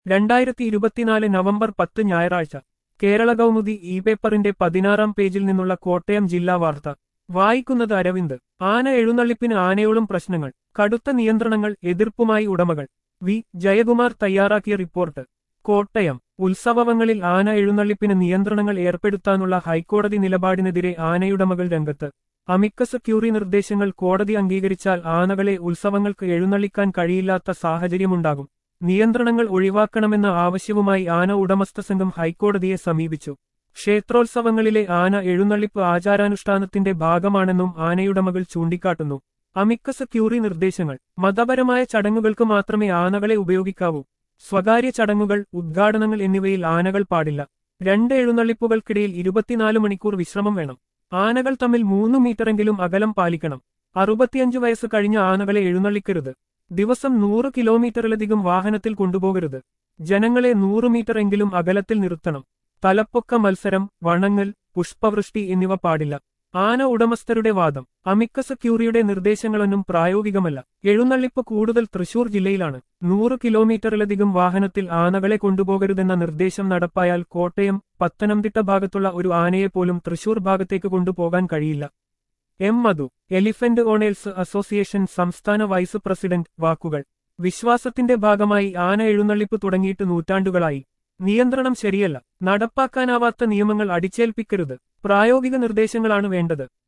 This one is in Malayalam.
രണ്ടായിരത്തി ഇരുപത്തിനാല് നവംബർ പത്ത് ഞായറാഴ്ച കേരള കൗമുദി ഇ പേപ്പറിന്റെ പതിനാറാം പേജിൽ നിന്നുള്ള കോട്ടയം ജില്ലാ വാർത്ത വായിക്കുന്നത് അരവിന്ദ് ആന എഴുന്നള്ളിപ്പിന് ആനയോളം പ്രശ്നങ്ങൾ കടുത്ത നിയന്ത്രണങ്ങൾ എതിർപ്പുമായി ഉടമകൾ വി ജയകുമാർ തയ്യാറാക്കിയ റിപ്പോർട്ട് കോട്ടയം ഉത്സവങ്ങളിൽ ആന എഴുന്നള്ളിപ്പിന് നിയന്ത്രണങ്ങൾ ഏർപ്പെടുത്താനുള്ള ഹൈക്കോടതി നിലപാടിനെതിരെ ആനയുടമകൾ രംഗത്ത് അമിക്കസ് ക്യൂറി നിർദ്ദേശങ്ങൾ കോടതി അംഗീകരിച്ചാൽ ആനകളെ ഉത്സവങ്ങൾക്ക് എഴുന്നള്ളിക്കാൻ കഴിയില്ലാത്ത സാഹചര്യമുണ്ടാകും നിയന്ത്രണങ്ങൾ ഒഴിവാക്കണമെന്ന ആവശ്യവുമായി ആന ഉടമസ്ഥ സംഘം ഹൈക്കോടതിയെ സമീപിച്ചു ക്ഷേത്രോത്സവങ്ങളിലെ ആന എഴുന്നള്ളിപ്പ് ആചാരാനുഷ്ഠാനത്തിന്റെ ഭാഗമാണെന്നും ആനയുടമകൾ ചൂണ്ടിക്കാട്ടുന്നു അമിക്കസ് ക്യൂറി നിർദ്ദേശങ്ങൾ മതപരമായ ചടങ്ങുകൾക്ക് മാത്രമേ ആനകളെ ഉപയോഗിക്കാവൂ സ്വകാര്യ ചടങ്ങുകൾ ഉദ്ഘാടനങ്ങൾ എന്നിവയിൽ ആനകൾ പാടില്ല രണ്ട് എഴുന്നള്ളിപ്പുകൾക്കിടയിൽ ഇരുപത്തിനാല് മണിക്കൂർ വിശ്രമം വേണം ആനകൾ തമ്മിൽ മൂന്ന് മീറ്ററെങ്കിലും അകലം പാലിക്കണം അറുപത്തിയഞ്ച് വയസ്സ് കഴിഞ്ഞ ആനകളെ എഴുന്നള്ളിക്കരുത് ദിവസം നൂറ് കിലോമീറ്ററിലധികം വാഹനത്തിൽ കൊണ്ടുപോകരുത് ജനങ്ങളെ നൂറ് മീറ്റർ എങ്കിലും അകലത്തിൽ നിർത്തണം തലപ്പൊക്ക മത്സരം വണങ്ങൽ പുഷ്പവൃഷ്ടി എന്നിവ പാടില്ല ആന ഉടമസ്ഥരുടെ വാദം അമിക്കസ് ക്യൂറിയുടെ നിർദ്ദേശങ്ങളൊന്നും പ്രായോഗികമല്ല എഴുന്നള്ളിപ്പ് കൂടുതൽ തൃശൂർ ജില്ലയിലാണ് നൂറ് കിലോമീറ്ററിലധികം വാഹനത്തിൽ ആനകളെ കൊണ്ടുപോകരുതെന്ന നിർദ്ദേശം നടപ്പായാൽ കോട്ടയം പത്തനംതിട്ട ഭാഗത്തുള്ള ഒരു ആനയെപ്പോലും തൃശൂർ ഭാഗത്തേക്ക് കൊണ്ടുപോകാൻ കഴിയില്ല M Madhu elephant owners association സംസ്ഥാന വൈസ് പ്രസിഡന്റ് വാക്കുകൾ വിശ്വാസത്തിന്റെ ഭാഗമായി ആന എഴുന്നള്ളിപ്പ് തുടങ്ങിയിട്ട് നൂറ്റാണ്ടുകളായി നിയന്ത്രണം ശരിയല്ല നടപ്പാക്കാനാവാത്ത നിയമങ്ങൾ അടിച്ചേൽപ്പിക്കരുത് പ്രായോഗിക നിർദ്ദേശങ്ങളാണ് വേണ്ടത്